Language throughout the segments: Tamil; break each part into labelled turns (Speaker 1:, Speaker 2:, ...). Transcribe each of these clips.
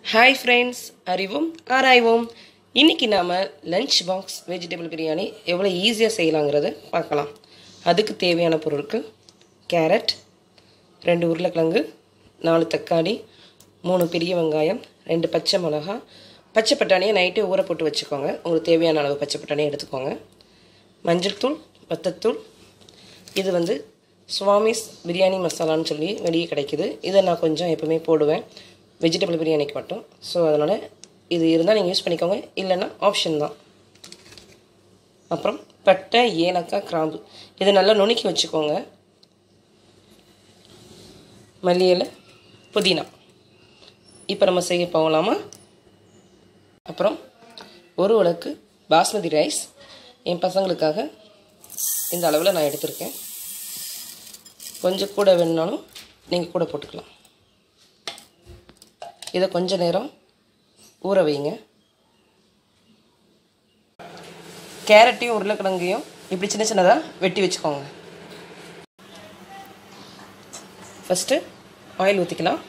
Speaker 1: ஹாய் ஃப்ரெண்ட்ஸ் அறிவோம் ஆராய்வோம் இன்னைக்கு நாம் லஞ்ச் பாக்ஸ் வெஜிடபிள் பிரியாணி எவ்வளோ ஈஸியாக செய்யலாங்கிறத பார்க்கலாம் அதுக்கு தேவையான பொருட்கள் கேரட் ரெண்டு உருளைக்கிழங்கு நாலு தக்காளி மூணு பெரிய வெங்காயம் ரெண்டு பச்சை மிளகா பச்சை பட்டாணியை நைட்டே ஊற போட்டு வச்சுக்கோங்க உங்களுக்கு தேவையான அளவு பச்சை பட்டாணியை எடுத்துக்கோங்க மஞ்சள் தூள் வத்தத்தூள் இது வந்து சுவாமிஸ் பிரியாணி மசாலான்னு சொல்லி வெளியே கிடைக்குது இதை நான் கொஞ்சம் எப்பவுமே போடுவேன் வெஜிடபிள் பிரியாணிக்கு மட்டும் ஸோ அதனால் இது இருந்தால் நீங்கள் யூஸ் பண்ணிக்கோங்க இல்லைன்னா ஆப்ஷன் தான் அப்புறம் பட்டை ஏலக்காய் கிராம்பு இதை நல்லா நுணுக்கி வச்சுக்கோங்க மல்லி இலை புதினா இப்போ நம்ம செய்ய போகலாமா அப்புறம் ஒரு உலக்கு பாஸ்மதி ரைஸ் என் பசங்களுக்காக இந்த அளவில் நான் எடுத்திருக்கேன் கொஞ்சம் கூட வேணுனாலும் நீங்கள் கூட போட்டுக்கலாம் இதை கொஞ்ச நேரம் ஊற வைங்க கேரட்டையும் உருளைக்கிழங்கையும் இப்படி சின்ன சின்னதாக வெட்டி வச்சுக்கோங்க ஃபஸ்ட்டு ஆயில் ஊற்றிக்கலாம்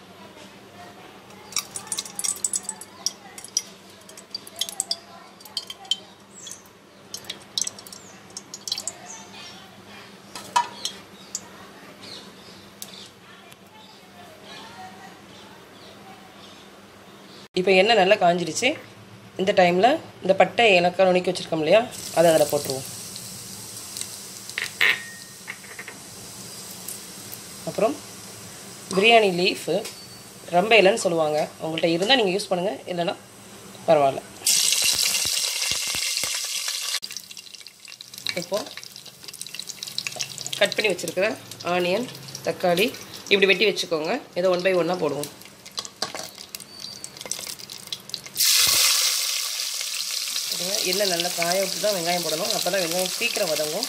Speaker 1: இப்போ எண்ணெய் நல்லா காஞ்சிடுச்சு இந்த டைமில் இந்த பட்டை ஏலக்காய் நுணுக்கி வச்சுருக்கோம் இல்லையா அதை அதில் போட்டுருவோம் அப்புறம் பிரியாணி லீஃபு ரொம்ப இலைன்னு சொல்லுவாங்க உங்கள்கிட்ட இருந்தால் நீங்கள் யூஸ் பண்ணுங்கள் இல்லைன்னா பரவாயில்ல இப்போது கட் பண்ணி வச்சுருக்கிற ஆனியன் தக்காளி இப்படி வெட்டி வச்சுக்கோங்க இதை ஒன் பை ஒன்னாக போடுவோம் எண்ணெய் நல்லா காய விட்டு தான் வெங்காயம் போடணும் அப்போ தான் வெங்காயம் சீக்கிரம் வதங்கும்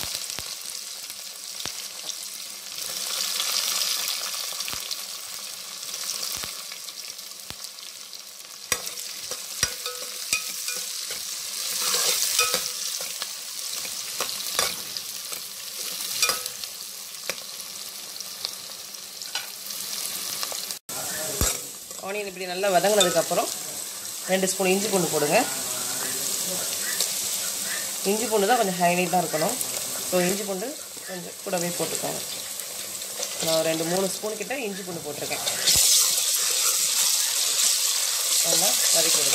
Speaker 1: ஆனியன் இப்படி நல்லா வதங்கினதுக்கப்புறம் ரெண்டு ஸ்பூன் இஞ்சி பூண்டு போடுங்க இஞ்சி பூண்டு தான் கொஞ்சம் ஹைலைட்டாக இருக்கணும் ஸோ இஞ்சி பூண்டு கொஞ்சம் கூடவே போட்டுக்கோங்க நான் ரெண்டு மூணு ஸ்பூன் கிட்ட இஞ்சி பூண்டு போட்டிருக்கேன் நல்லா வதக்கி விடுங்க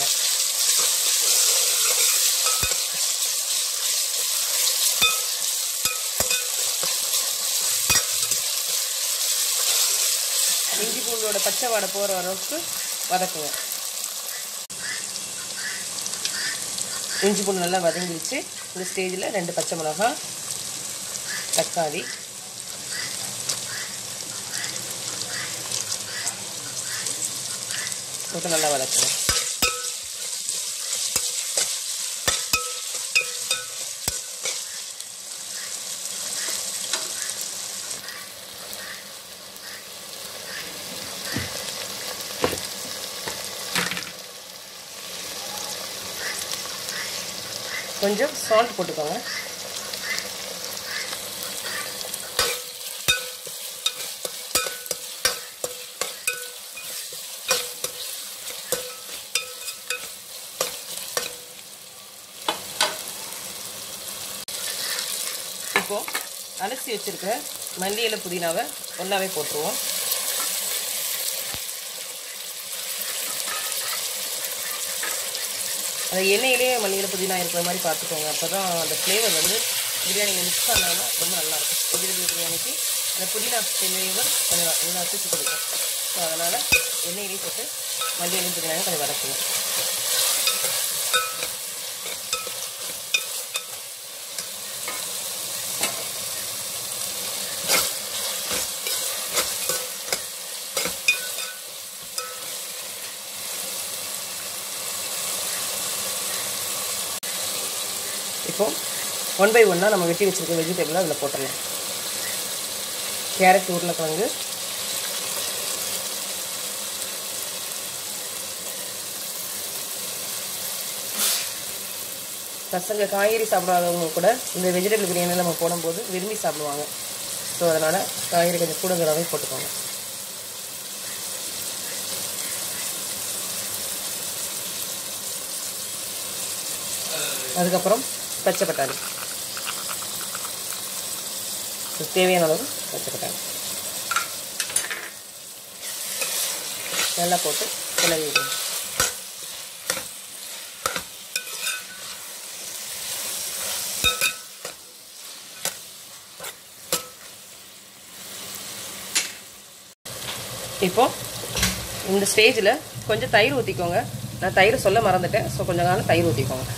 Speaker 1: இஞ்சி பூண்டோட பச்சை வாடை போகிற அளவுக்கு வதக்குங்க இஞ்சி பூண்டு நல்லா வதங்கிடுச்சு இந்த ஸ்டேஜில் ரெண்டு பச்சை மிளகா தக்காளி போட்டு நல்லா வதக்கணும் கொஞ்சம் சால்ட் போட்டுக்கோங்க இப்போ அலசி வச்சிருக்க மல்லி இலை புதினாவை ஒன்றாவே போட்டுருவோம் அந்த எண்ணெயிலே மல்லிகையில் புதினா இருக்கிற மாதிரி பார்த்துக்கோங்க அப்போ தான் அந்த ஃப்ளேவர் வந்து பிரியாணியில் மிக்ஸ் பண்ணாமல் ரொம்ப நல்லாயிருக்கும் வெஜிடபிள் பிரியாணிக்கு அந்த புதினா ஃப்ளேவர் கொஞ்சம் நல்லா தூக்கி கொடுக்கும் ஸோ அதனால் எண்ணெயிலே போட்டு மல்லிகையில் புதினாவை கொஞ்சம் வதக்குங்க இப்போது ஒன் பை ஒன்னாக நம்ம வெட்டி வச்சுருக்க வெஜிடபிளாக அதில் போட்டுடலாம் கேரட் உருளைக்கிழங்கு பசங்க காய்கறி சாப்பிடாதவங்க கூட இந்த வெஜிடபிள் பிரியாணி நம்ம போடும்போது விரும்பி சாப்பிடுவாங்க ஸோ அதனால் காய்கறி கொஞ்சம் கூடுதலாகவே போட்டுக்கோங்க அதுக்கப்புறம் பச்சை பட்டாணி தேவையான அளவு பச்சை பட்டாணி நல்லா போட்டு கிளறி விடுங்க இப்போ இந்த ஸ்டேஜில் கொஞ்சம் தயிர் ஊற்றிக்கோங்க நான் தயிர் சொல்ல மறந்துட்டேன் ஸோ கொஞ்சம் நாள் தயிர் ஊற்றிக்கோங்க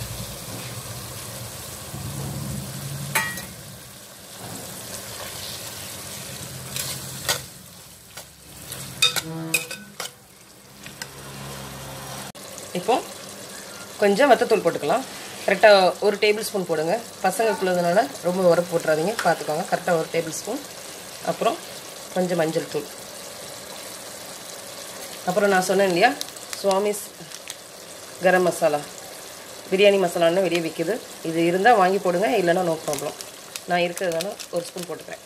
Speaker 1: இப்போ கொஞ்சம் வத்தத்தூள் போட்டுக்கலாம் கரெக்டாக ஒரு டேபிள் ஸ்பூன் போடுங்க பசங்களுக்குள்ளதுனால ரொம்ப உரப்பு போட்டுறாதீங்க பார்த்துக்கோங்க கரெக்டாக ஒரு டேபிள் ஸ்பூன் அப்புறம் கொஞ்சம் மஞ்சள் தூள் அப்புறம் நான் சொன்னேன் இல்லையா சுவாமிஸ் கரம் மசாலா பிரியாணி மசாலான்னு வெளியே விற்கிது இது இருந்தால் வாங்கி போடுங்க இல்லைன்னா நோ ப்ராப்ளம் நான் இருக்கிறதால ஒரு ஸ்பூன் போட்டுக்கிறேன்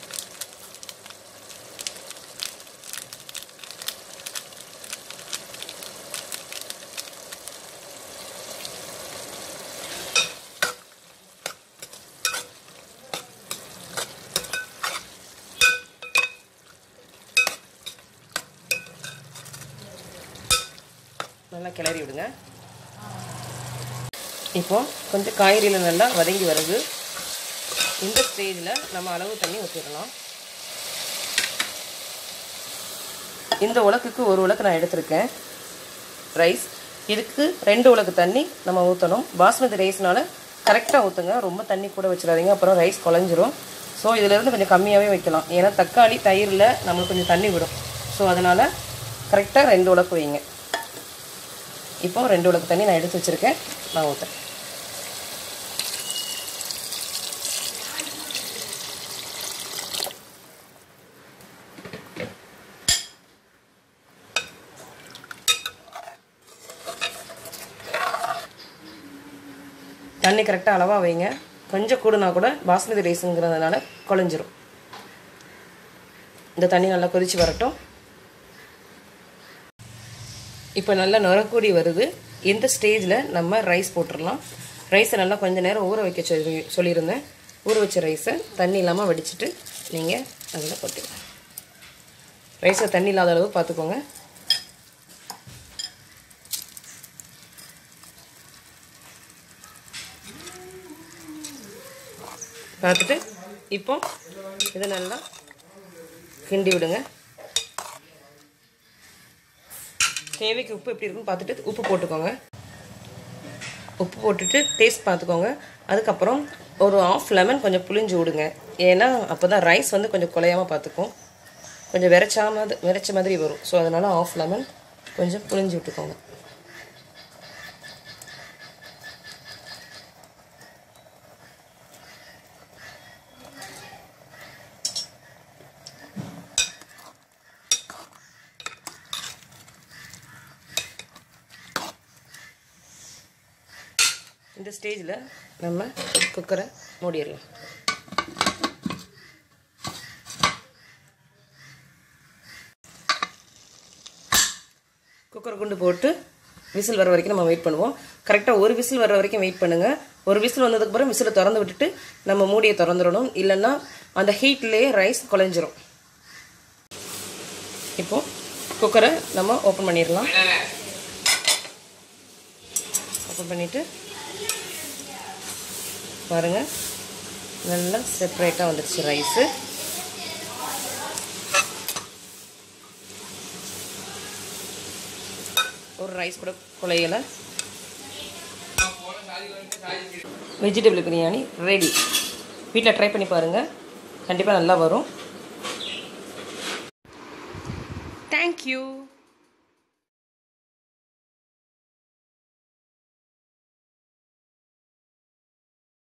Speaker 1: நல்லா கிளறி விடுங்க இப்போ கொஞ்சம் காய்கறியில் நல்லா வதங்கி வருது இந்த ஸ்டேஜில் நம்ம அளவு தண்ணி ஊற்றிடலாம் இந்த உலக்குக்கு ஒரு உலக்கு நான் எடுத்திருக்கேன் ரைஸ் இதுக்கு ரெண்டு உலக்கு தண்ணி நம்ம ஊற்றணும் பாஸ்மதி ரைஸ்னால கரெக்டாக ஊற்றுங்க ரொம்ப தண்ணி கூட வச்சிடாதீங்க அப்புறம் ரைஸ் குழஞ்சிரும் ஸோ இதிலேருந்து கொஞ்சம் கம்மியாகவே வைக்கலாம் ஏன்னா தக்காளி தயிரில் நம்மளுக்கு கொஞ்சம் தண்ணி விடும் ஸோ அதனால் கரெக்டாக ரெண்டு உலக்கு வைங்க இப்போ ரெண்டு உலக்கு தண்ணி நான் எடுத்து வச்சுருக்கேன் நான் ஊற்றுறேன் தண்ணி கரெக்டாக அளவாக வைங்க கொஞ்சம் கூடுனா கூட பாஸ்மதி ரைஸுங்கிறதுனால குழஞ்சிரும் இந்த தண்ணி நல்லா கொதிச்சு வரட்டும் இப்போ நல்லா நுரக்கூடி வருது இந்த ஸ்டேஜில் நம்ம ரைஸ் போட்டுடலாம் ரைஸை நல்லா கொஞ்சம் நேரம் ஊற வைக்க சொல்லி சொல்லியிருந்தேன் ஊற வச்ச ரைஸை தண்ணி இல்லாமல் வடிச்சிட்டு நீங்கள் அதில் போட்டுக்கலாம் ரைஸை தண்ணி இல்லாத அளவு பார்த்துக்கோங்க பார்த்துட்டு இப்போ இதை நல்லா கிண்டி விடுங்க தேவைக்கு உப்பு எப்படி இருக்குன்னு பார்த்துட்டு உப்பு போட்டுக்கோங்க உப்பு போட்டுட்டு டேஸ்ட் பார்த்துக்கோங்க அதுக்கப்புறம் ஒரு ஆஃப் லெமன் கொஞ்சம் புளிஞ்சு விடுங்க ஏன்னா அப்போ தான் ரைஸ் வந்து கொஞ்சம் குலையாமல் பார்த்துக்கும் கொஞ்சம் விரைச்சாம விரைச்ச மாதிரி வரும் ஸோ அதனால் ஆஃப் லெமன் கொஞ்சம் புளிஞ்சு விட்டுக்கோங்க இந்த ஸ்டேஜில் நம்ம குக்கரை மூடிடலாம் குக்கர் குண்டு போட்டு விசில் வர வரைக்கும் நம்ம வெயிட் பண்ணுவோம் கரெக்டாக ஒரு விசில் வர வரைக்கும் வெயிட் பண்ணுங்கள் ஒரு விசில் வந்ததுக்கப்புறம் விசிலை திறந்து விட்டுட்டு நம்ம மூடியை திறந்துடணும் இல்லைன்னா அந்த ஹீட்லேயே ரைஸ் குழஞ்சிரும் இப்போது குக்கரை நம்ம ஓப்பன் பண்ணிடலாம் ஓப்பன் பண்ணிவிட்டு பாருங்கள் நல்லா செப்பரேட்டாக வந்துடுச்சு ரைஸு ஒரு ரைஸ் கூட குழையலை வெஜிடபிள் பிரியாணி ரெடி வீட்டில் ட்ரை பண்ணி பாருங்கள் கண்டிப்பாக நல்லா வரும் தேங்க்யூ